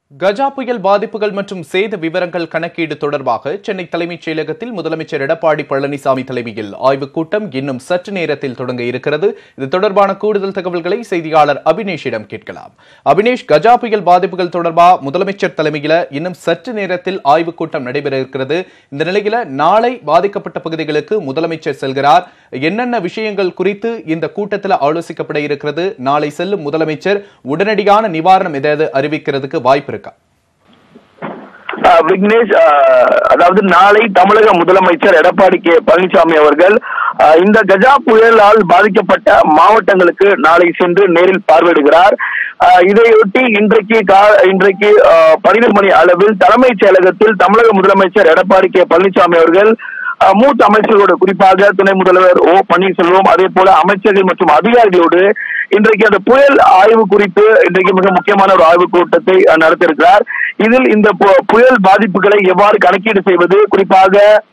கஜா புயல் பாதிப்புகள் மற்றும் சேத விவரங்கள் கணக்கீடு தொடர்பாக சென்னை தலைமைச் செயலகத்தில் முதலமைச்சர் எடப்பாடி பழனிசாமி தலைமையில் ஆய்வுக் கூட்டம் இன்னும் சற்று நேரத்தில் தொடங்க இருக்கிறது இது தொடர்பான கூடுதல் தகவல்களை செய்தியாளர் அபினேஷிடம் கேட்கலாம் அபினேஷ் கஜா புயல் பாதிப்புகள் தொடர்பாக முதலமைச்சர் தலைமையில இன்னும் சற்று நேரத்தில் ஆய்வுக் கூட்டம் நடைபெற இருக்கிறது இந்த நிலையில நாளை பாதிக்கப்பட்ட பகுதிகளுக்கு முதலமைச்சர் செல்கிறார் என்னென்ன விஷயங்கள் குறித்து இந்த கூட்டத்தில் ஆலோசிக்கப்பட இருக்கிறது நாளை செல்லும் முதலமைச்சர் உடனடியான நிவாரணம் ஏதாவது அறிவிக்கிறதுக்கு வாய்ப்பு இருக்கா ஆஹ் விக்னேஷ் ஆஹ் அதாவது நாளை தமிழக முதலமைச்சர் எடப்பாடி கே பழனிசாமி அவர்கள் ஆஹ் இந்த கஜா புயலால் பாதிக்கப்பட்ட மாவட்டங்களுக்கு நாளை சென்று நேரில் பார்வையிடுகிறார் ஆஹ் இதையொட்டி இன்றைக்கு கா- இன்றைக்கு ஆஹ் பன்னிரண்டு மணி அளவில் தலைமைச் செயலகத்தில் தமிழக முதலமைச்சர் எடப்பாடி கே பழனிசாமி அவர்கள் ஆஹ் மூத்த அமைச்சர்களோடு குறிப்பாக துணை முதல்வர் ஓ பன்னீர்செல்வம் அதே போல அமைச்சர்கள் மற்றும் அதிகாரிகளோடு இன்றைக்கு அந்த புயல் ஆய்வு குறித்து இன்றைக்கு மிக முக்கியமான ஒரு ஆய்வுக் கூட்டத்தை அஹ், நடத்தியிருக்கிறார் இதில் இந்த பு- புயல் பாதிப்புகளை எவ்வாறு கணக்கீடு செய்வது குறிப்பாக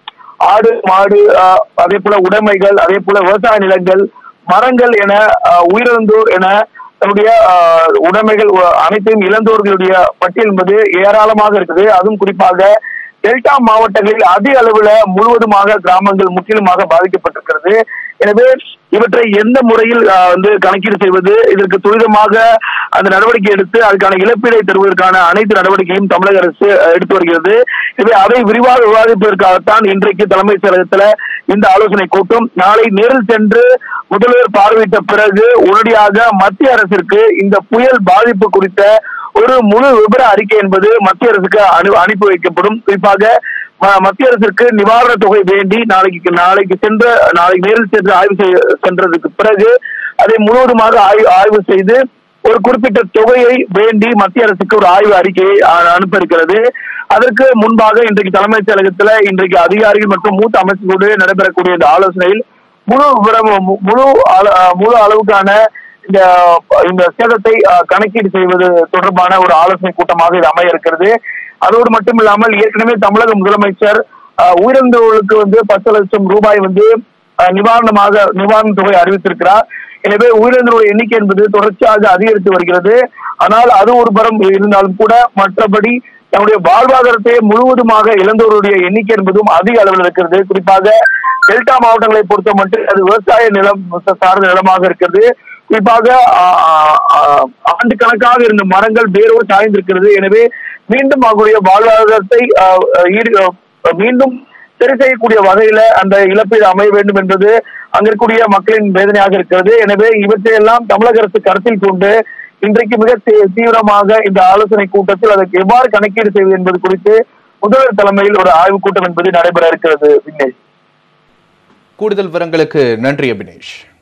ஆடு மாடு ஆஹ், அதே போல உடைமைகள் அதே போல விவசாய நிலங்கள் மரங்கள் என ஆஹ், உயிரிழந்தோர் என தன்னுடைய ஆஹ், உடைமைகள் உ- அனைத்தையும் இழந்தோர்களுடைய பட்டியல் என்பது ஏராளமாக இருக்குது அதுவும் குறிப்பாக டெல்டா மாவட்டங்களில் அதிக அளவுல முழுவதுமாக கிராமங்கள் முற்றிலுமாக பாதிக்கப்பட்டிருக்கிறது எனவே இவற்றை எந்த முறையில் ஆஹ், வந்து கணக்கீடு செய்வது இதற்கு துரிதமாக அந்த நடவடிக்கை எடுத்து அதுக்கான இழப்பீடை தருவதற்கான அனைத்து நடவடிக்கையும் தமிழக அரசு அஹ், எடுத்து வருகிறது எனவே அதை விரிவாக விவாதிப்பதற்காகத்தான் இன்றைக்கு தலைமைச் செயலகத்துல இந்த ஆலோசனை கூட்டம் நாளை நேரில் சென்று முதல்வர் பார்வையிட்ட பிறகு உடனடியாக மத்திய அரசிற்கு இந்த புயல் பாதிப்பு குறித்த ஒரு முழு விபர அறிக்கை என்பது மத்திய அரசுக்கு அனு அனுப்பி வைக்கப்படும் குறிப்பாக ம- மத்திய அரசிற்கு நிவாரண தொகை வேண்டி நாளைக்கு நாளைக்கு சென்ற நாளைக்கு நேரில் சென்று ஆய்வு செய்ய சென்றதுக்கு பிறகு அதை முழுவதுமாக ஆய்வு ஆய்வு செய்து ஒரு குறிப்பிட்ட தொகையை வேண்டி மத்திய அரசுக்கு ஒரு ஆய்வு அறிக்கையை அ- அனுப்ப இருக்கிறது அதற்கு முன்பாக இன்றைக்கு தலைமைச் செயலகத்துல இன்றைக்கு அதிகாரிகள் மற்றும் மூத்த அமைச்சர்களோடு நடைபெறக்கூடிய இந்த ஆலோசனையில் முழு விவரம் மு- முழு அள- அஹ் முழு அளவுக்கான இந்த இந்த சேதத்தை அஹ், கணக்கீடு செய்வது தொடர்பான ஒரு ஆலோசனை கூட்டமாக இது அமைய இருக்கிறது அதோடு மட்டும் இல்லாமல் ஏற்கனவே தமிழக முதலமைச்சர் அஹ், உயிரிழந்தவர்களுக்கு வந்து பத்து லட்சம் ரூபாய் வந்து அஹ், நிவாரணமாக நிவாரண தொகை அறிவித்திருக்கிறார் எனவே உயிரிழந்தவருடைய எண்ணிக்கை என்பது தொடர்ச்சியாக அதிகரித்து வருகிறது ஆனால் அது ஒரு புறம் இருந்தாலும் கூட மற்றபடி தன்னுடைய வாழ்வாதாரத்தை முழுவதுமாக இழந்தவருடைய எண்ணிக்கை என்பதும் அதிக அளவில் இருக்கிறது குறிப்பாக டெல்டா மாவட்டங்களை பொறுத்த மட்டும் அது விவசாய நிலம் சார்ந்த நிலமாக இருக்கிறது குறிப்பாக ஆ- ஆ- ஆ- ஆண்டு கணக்காக இருந்த மரங்கள் வேரோடு சாய்ந்திருக்கிறது எனவே மீண்டும் அவர்களுடைய வாழ்வாதாரத்தை ஆ, ஆ, ஈடு- ஆ, மீண்டும் சரி செய்யக்கூடிய வகையில அந்த இழப்பீடு அமைய வேண்டும் என்பது அங்க இருக்கக்கூடிய மக்களின் வேதனையாக இருக்கிறது எனவே இவற்றையெல்லாம் தமிழக அரசு கருத்தில் கொண்டு இன்றைக்கு மிக தீ- தீவிரமாக இந்த ஆலோசனை கூட்டத்தில் அதற்கு எவ்வாறு கணக்கீடு செய்வது என்பது குறித்து முதல்வர் தலைமையில் ஒரு ஆய்வுக் கூட்டம் என்பது நடைபெற இருக்கிறது விக்னேஷ் கூடுதல் விவரங்களுக்கு நன்றி அபினேஷ்